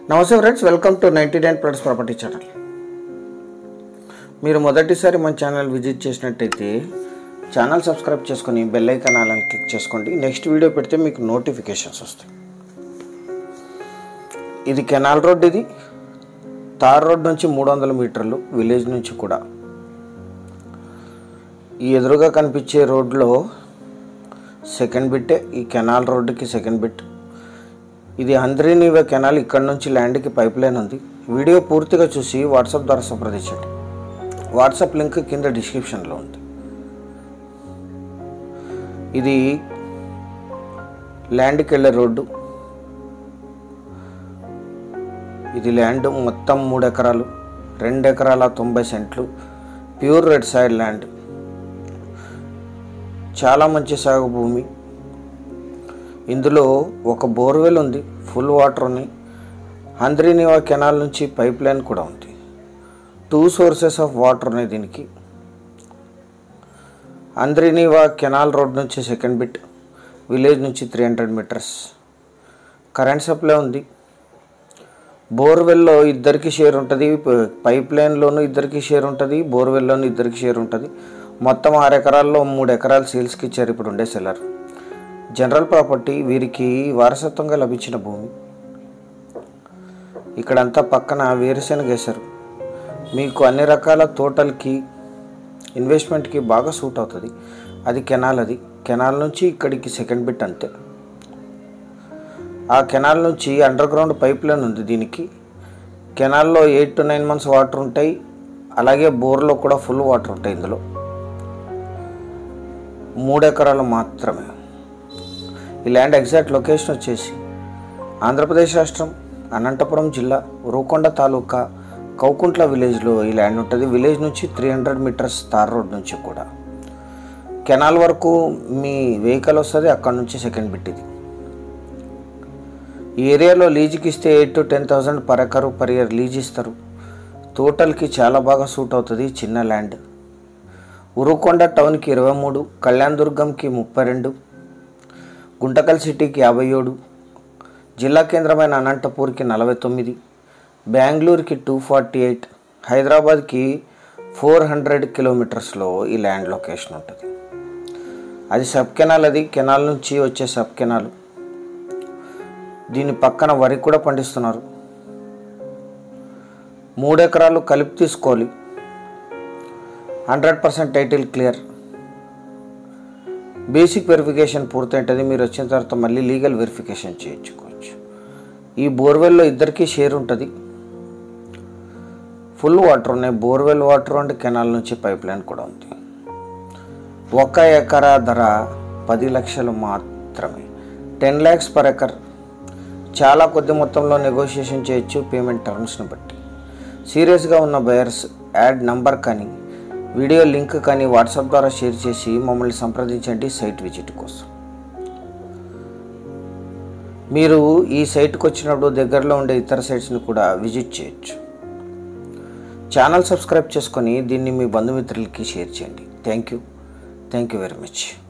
నమస్తే friends welcome to ninety nine plus property channel మీరు మొదటిసారి మన ఛానల్ విజిట్ చేసినట్టయితే ఛానల్ సబ్స్క్రైబ్ చేసుకొని బెల్ ఐకాన్ అలాని క్లిక్ చేసుకోండి నెక్స్ట్ వీడియో పెడితే మీకు నోటిఫికేషన్స్ వస్తాయి ఇది కెనాల్ రోడ్ ఇది తార్ రోడ్ నుంచి మూడు వందల మీటర్లు విలేజ్ నుంచి కూడా ఈ ఎదురుగా కనిపించే రోడ్లో సెకండ్ బిట్టే ఈ కెనాల్ రోడ్డుకి సెకండ్ బిట్ ఇది హంద్రీనీవే కెనాల్ ఇక్కడ నుంచి ల్యాండ్కి పైప్ లైన్ ఉంది వీడియో పూర్తిగా చూసి వాట్సాప్ ద్వారా సంప్రదించండి వాట్సాప్ లింక్ కింద డిస్క్రిప్షన్లో ఉంది ఇది ల్యాండ్కి వెళ్ళే రోడ్డు ఇది ల్యాండ్ మొత్తం మూడు ఎకరాలు రెండు ఎకరాల తొంభై సెంట్లు ప్యూర్ రెడ్ సైడ్ ల్యాండ్ చాలా మంచి సాగు భూమి ఇందులో ఒక బోర్వెల్ ఉంది ఫుల్ వాటర్ ఉన్నాయి హంద్రీనివా కెనాల్ నుంచి పైప్ లైన్ కూడా ఉంది టూ సోర్సెస్ ఆఫ్ వాటర్ ఉన్నాయి దీనికి హంద్రీనివా కెనాల్ రోడ్ నుంచి సెకండ్ బిట్ విలేజ్ నుంచి three hundred metres current supply ఉంది బోర్వెల్లో ఇద్దరికి షేర్ ఉంటుంది పైప్ లైన్లోనూ ఇద్దరికి షేర్ ఉంటుంది బోర్వెల్లోనూ ఇద్దరికి షేర్ ఉంటుంది మొత్తం ఆరు ఎకరాల్లో మూడు ఎకరాలు సేల్స్కి ఇచ్చారు ఇప్పుడు ఉండే సెల్లర్ జనరల్ ప్రాపర్టీ వీరికి వారసత్వంగా లభించిన భూమి ఇక్కడంతా పక్కన వేరుశెనగ వేశారు మీకు అన్ని రకాల తోటలకి ఇన్వెస్ట్మెంట్కి బాగా సూట్ అవుతుంది అది కెనాల్ అది కెనాల్ నుంచి ఇక్కడికి సెకండ్ బిట్ అంతే ఆ కెనాల్ నుంచి అండర్ గ్రౌండ్ పైప్ లైన్ ఉంది దీనికి కెనాల్లో eight to nine months water ఉంటాయి అలాగే బోర్లో కూడా ఫుల్ వాటర్ ఉంటాయి ఇందులో మూడు ఎకరాలు మాత్రమే ఈ ల్యాండ్ ఎగ్జాక్ట్ లొకేషన్ వచ్చేసి ఆంధ్రప్రదేశ్ రాష్ట్రం అనంతపురం జిల్లా ఉరుకొండ తాలూకా కౌకుంట్ల విలేజ్లో ఈ ల్యాండ్ ఉంటుంది విలేజ్ నుంచి three hundred metres tar road నుంచి కూడా కెనాల్ వరకు మీ వెహికల్ వస్తుంది అక్కడ నుంచి సెకండ్ బిట్ ఇది ఈ ఏరియాలో లీజుకి ఇస్తే eight to ten thousand per acre per year lease ఇస్తారు టోటల్కి చాలా బాగా సూట్ అవుతుంది చిన్న ల్యాండ్ ఉరుకొండ టౌన్కి ఇరవై మూడు కళ్యాణ్ దుర్గంకి ముప్పై రెండు గుంటకల్ సిటీకి యాభై ఏడు జిల్లా కేంద్రమైన అనంతపూర్కి నలభై తొమ్మిది బెంగళూరుకి టూ ఫార్టీ ఎయిట్ హైదరాబాద్కి ఫోర్ హండ్రెడ్ కిలోమీటర్స్లో ఈ ల్యాండ్ లొకేషన్ ఉంటుంది అది సబ్ కెనాల్ అది కెనాల్ నుంచి వచ్చే సబ్ కెనాల్ దీని పక్కన వరి కూడా పండిస్తున్నారు మూడు ఎకరాలు కలిపి తీసుకోవాలి hundred percent title clear basic verification పూర్తయింటుంది మీరు వచ్చిన తర్వాత మళ్ళీ లీగల్ వెరిఫికేషన్ చేయించుకోవచ్చు ఈ బోర్వెల్లో ఇద్దరికీ షేర్ ఉంటుంది ఫుల్ వాటర్ ఉన్నాయి బోర్వెల్ వాటర్ అండ్ కెనాల్ నుంచి పైప్ లైన్ కూడా ఉంది ఒక ఎకరా ధర పది లక్షలు మాత్రమే టెన్ ల్యాక్స్ పర్ ఎకర్ చాలా కొద్ది మొత్తంలో నెగోషియేషన్ చేయొచ్చు పేమెంట్ టర్మ్స్ని బట్టి సీరియస్గా ఉన్న బయర్స్ యాడ్ నంబర్ కానీ వీడియో లింక్ కానీ వాట్సాప్ ద్వారా షేర్ చేసి మమ్మల్ని సంప్రదించండి సైట్ విజిట్ కోసం మీరు ఈ సైట్కి వచ్చినప్పుడు దగ్గరలో ఉండే ఇతర సైట్స్ని కూడా విజిట్ చేయొచ్చు ఛానల్ సబ్స్క్రైబ్ చేసుకొని దీన్ని మీ బంధుమిత్రులకి షేర్ చేయండి thank you thank you very much